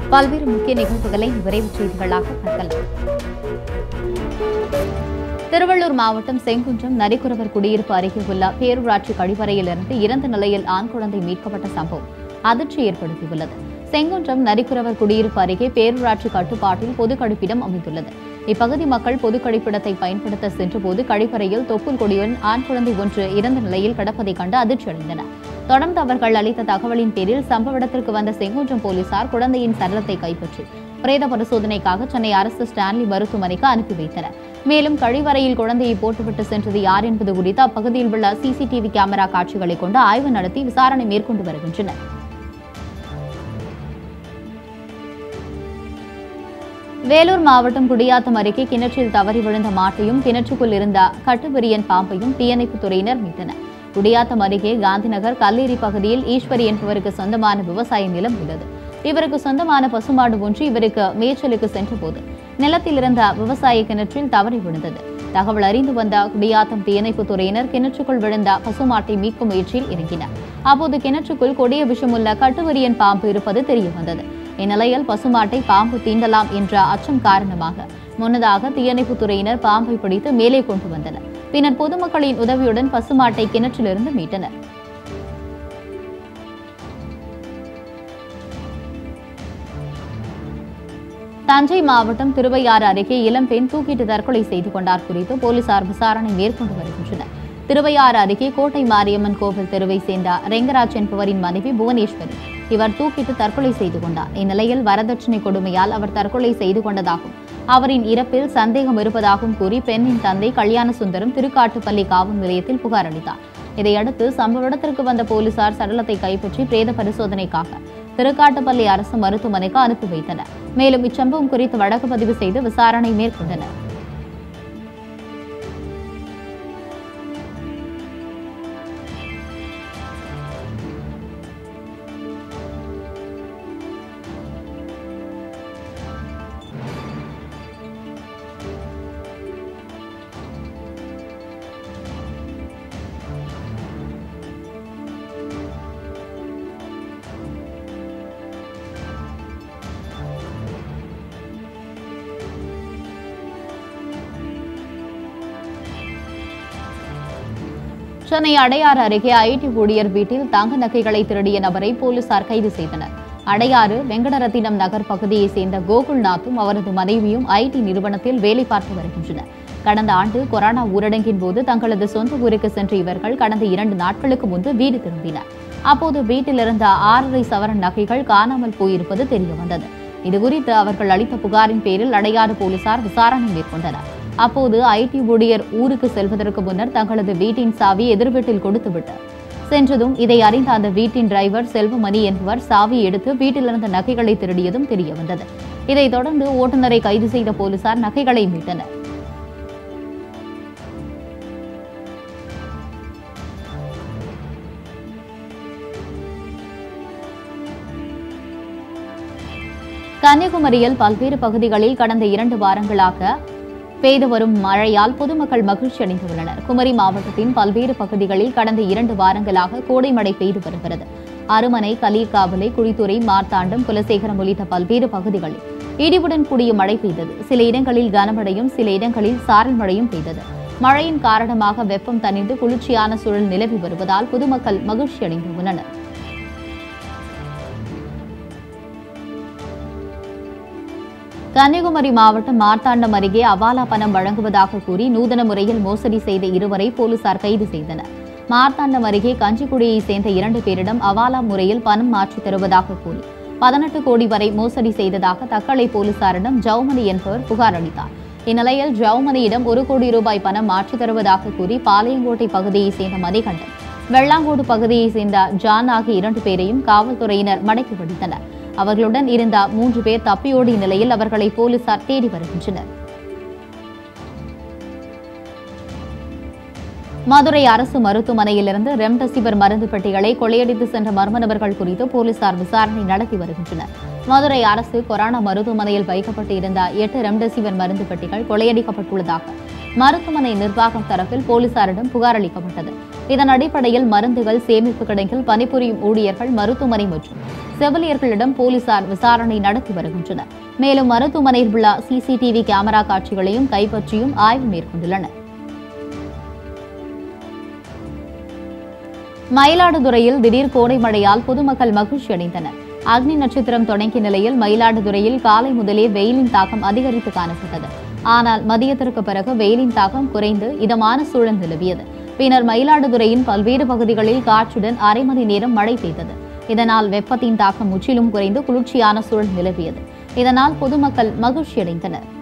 பல்வேறு முக்கிய நிகழ்வுகளை விரைவுச் செய்திகளாக பார்க்கலாம் திருவள்ளூர் மாவட்டம் செங்குன்றம் நரிக்குறவர் குடியிருப்பு அருகே உள்ள பேரூராட்சி கழிவறையிலிருந்து இறந்த நிலையில் ஆண் குழந்தை மீட்கப்பட்ட சம்பவம் அதிர்ச்சி ஏற்படுத்தியுள்ளது செங்குன்றம் நரிக்குறவர் குடியிருப்பு அருகே பேரூராட்சி கட்டுப்பாட்டில் பொது கழிப்பிடம் அமைந்துள்ளது இப்பகுதி மக்கள் பொது கழிப்பிடத்தை பயன்படுத்த சென்றபோது கழிப்பறையில் தொப்புள் கொடியுடன் ஆண் குழந்தை ஒன்று இறந்த நிலையில் கிடப்பதைக் கண்டு அதிர்ச்சியடைந்தனர் தொடர்ந்து அவர்கள் அளித்த தகவலின் பேரில் சம்பவ இடத்திற்கு வந்த செங்குன்றம் போலீசார் குழந்தையின் சடலத்தை கைப்பற்றி பிரேத பரிசோதனைக்காக சென்னை அரசு ஸ்டான்லி மருத்துவமனைக்கு அனுப்பி வைத்தனர் மேலும் கழிவறையில் குழந்தையை போட்டுவிட்டு சென்றது யார் என்பது குறித்து அப்பகுதியில் உள்ள சிசிடிவி கேமரா காட்சிகளை கொண்டு ஆய்வு நடத்தி விசாரணை மேற்கொண்டு வருகின்றனர் வேலூர் மாவட்டம் குடியாத்தம் அருகே கிணற்றில் தவறி விழுந்த மாட்டையும் கிணற்றுக்குள் இருந்த கட்டுவிரியன் பாம்பையும் தீயணைப்புத் துறையினர் மீட்டனர் குடியாத்தம் அருகே காந்திநகர் கல்லேரி பகுதியில் ஈஸ்வரி என்பவருக்கு சொந்தமான விவசாய நிலம் உள்ளது இவருக்கு சொந்தமான பசுமாடு ஒன்று இவருக்கு மேய்ச்சலுக்கு சென்றபோது நிலத்தில் இருந்த விவசாய கிணற்றில் தவறி விழுந்தது தகவல் அறிந்து வந்த குடியாத்தம் தீயணைப்புத் துறையினர் கிணற்றுக்குள் விழுந்த பசுமாட்டை மீட்கும் முயற்சியில் இறங்கினர் அப்போது கிணற்றுக்குள் கொடிய விஷமுள்ள கட்டுவரியன் பாம்பு இருப்பது தெரிய வந்தது இந்நிலையில் பசுமாட்டை பாம்பு தீண்டலாம் என்ற அச்சம் காரணமாக முன்னதாக தீயணைப்புத் துறையினர் பாம்பை பிடித்து மேலே கொண்டு வந்தனர் பின்னர் பொதுமக்களின் உதவியுடன் பசுமாட்டை கிணற்றிலிருந்து மீட்டனர் தஞ்சை மாவட்டம் திருவையாறு அருகே இளம்பெண் தூக்கிட்டு தற்கொலை செய்து கொண்டார் குறித்து போலீசார் விசாரணை மேற்கொண்டு வருகின்றனர் திருவையாறு அருகே கோட்டை மாரியம்மன் கோவில் தெருவை சேர்ந்த ரெங்கராஜ் என்பவரின் மனைவி புவனேஸ்வரி இவர் தூக்கிட்டு தற்கொலை செய்து கொண்டார் இந்நிலையில் வரதட்சணை கொடுமையால் அவர் தற்கொலை செய்து கொண்டதாகவும் அவரின் இறப்பில் சந்தேகம் இருப்பதாகவும் கூறி பெண்ணின் தந்தை கல்யாண சுந்தரம் திருக்காட்டுப்பள்ளி காவல் நிலையத்தில் புகார் அளித்தார் இதையடுத்து சம்பவ இடத்திற்கு வந்த போலீசார் சடலத்தை கைப்பற்றி பிரேத பரிசோதனைக்காக திருக்காட்டுப்பள்ளி அரசு மருத்துவமனைக்கு அனுப்பி வைத்தனர் மேலும் இச்சம்பவம் குறித்து வழக்கு பதிவு செய்து விசாரணை மேற்கொண்டனர் சென்னை அடையாறு அருகே ஐடி ஊழியர் வீட்டில் தங்க நகைகளை திருடிய நபரை போலீசார் கைது செய்தனர் அடையாறு வெங்கடரத்தினம் நகர் பகுதியைச் சேர்ந்த கோகுல்நாத்தும் அவரது மனைவியும் ஐடி நிறுவனத்தில் வேலை பார்த்து வருகின்றனர் கடந்த ஆண்டு கொரோனா ஊரடங்கின் போது தங்களது சொந்த ஊருக்கு சென்ற இவர்கள் கடந்த இரண்டு நாட்களுக்கு முன்பு வீடு திரும்பினர் அப்போது வீட்டில் இருந்த ஆறரை சவரன் நகைகள் காணாமல் போயிருப்பது தெரியவந்தது இதுகுறித்து அவர்கள் அளித்த புகாரின் பேரில் அடையாறு போலீசார் விசாரணை மேற்கொண்டனர் அப்போது ஐடி ஊழியர் ஊருக்கு செல்வதற்கு முன்னர் தங்களது வீட்டின் சாவி எதிர்வீட்டில் கொடுத்துவிட்டு சென்றதும் இதை அறிந்த அந்த வீட்டின் டிரைவர் செல்வமணி என்பவர் சாவி எடுத்து வீட்டிலிருந்த நகைகளை திருடியதும் தெரியவந்தது இதைத் தொடர்ந்து ஓட்டுநரை கைது செய்த போலீசார் நகைகளை மீட்டனர் கன்னியாகுமரியில் பல்வேறு பகுதிகளில் கடந்த இரண்டு வாரங்களாக பெய்து வரும் மழையால் பொதுமக்கள் மகிழ்ச்சி அடைந்துள்ளனர் குமரி மாவட்டத்தின் பல்வேறு பகுதிகளில் கடந்த இரண்டு வாரங்களாக கோடை மழை பெய்து வருகிறது அருமனை கலியக்காவலை குழித்துறை மார்த்தாண்டம் குலசேகரம் உள்ளிட்ட பல்வேறு பகுதிகளில் இடிவுடன் கூடிய மழை பெய்தது சில இடங்களில் கனமழையும் சில இடங்களில் சாரல் மழையும் பெய்தது மழையின் காரணமாக வெப்பம் தணிந்து குளிர்ச்சியான சூழல் நிலவி வருவதால் பொதுமக்கள் மகிழ்ச்சி அடைந்துள்ளனர் கன்னியாகுமரி மாவட்டம் மார்த்தாண்டம் அருகே அவாலா பணம் வழங்குவதாக கூறி நூதன முறையில் மோசடி செய்த இருவரை போலீசார் கைது செய்தனர் மார்த்தாண்டம் அருகே கஞ்சிக்குடியை சேர்ந்த இரண்டு பேரிடம் அவாலா முறையில் பணம் மாற்றித் தருவதாக கூறி பதினெட்டு கோடி வரை மோசடி செய்ததாக தக்கலை போலீசாரிடம் ஜவுமணி என்பவர் புகார் அளித்தார் இந்நிலையில் ஜவுமணியிடம் ஒரு கோடி ரூபாய் பணம் மாற்றித் தருவதாக கூறி பாளையங்கோட்டை பகுதியைச் சேர்ந்த மதிகண்டன் வெள்ளாங்கோடு பகுதியைச் சேர்ந்த ஜான் ஆகிய இரண்டு பேரையும் காவல்துறையினர் மடக்கி பிடித்தனர் அவர்களுடன் இருந்த மூன்று பேர் தப்பியோடிய நிலையில் அவர்களை போலீசார் தேடி வருகின்றனர் மதுரை அரசு மருத்துவமனையிலிருந்து ரெம்டெசிவிர் மருந்து பெட்டிகளை கொள்ளையடித்து சென்ற மர்ம நபர்கள் குறித்து போலீசார் விசாரணை நடத்தி வருகின்றனர் மதுரை அரசு கொரோனா மருத்துவமனையில் வைக்கப்பட்டு இருந்த எட்டு ரெம்டெசிவிர் மருந்து பெட்டிகள் கொள்ளையடிக்கப்பட்டுள்ளதாக மருத்துவமனை நிர்வாகம் தரப்பில் போலீசாரிடம் புகார் அளிக்கப்பட்டது இதன் அடிப்படையில் மருந்துகள் சேமிப்பு கிடங்கில் பணிபுரியும் ஊழியர்கள் மருத்துவமனை மற்றும் செவிலியர்களிடம் போலீசார் விசாரணை நடத்தி வருகின்றனர் மேலும் மருத்துவமனையில் உள்ள சிசிடிவி கேமரா காட்சிகளையும் கைப்பற்றியும் ஆய்வு மேற்கொண்டுள்ளனர் மயிலாடுதுறையில் திடீர் கோடை மழையால் பொதுமக்கள் மகிழ்ச்சி அடைந்தனர் அக்னி நட்சத்திரம் தொடங்கிய நிலையில் மயிலாடுதுறையில் காலை முதலே வெயிலின் தாக்கம் அதிகரித்து காணப்பட்டது ஆனால் மதியத்திற்கு பிறகு வெயிலின் தாக்கம் குறைந்து இதமான சூழல் நிலவியது பின்னர் மயிலாடுதுறையின் பல்வேறு பகுதிகளில் காற்றுடன் அரை மணி நேரம் மழை பெய்தது இதனால் வெப்பத்தின் தாக்கம் முற்றிலும் குறைந்து குளிர்ச்சியான சூழல் நிலவியது இதனால் பொதுமக்கள் மகிழ்ச்சியடைந்தனர்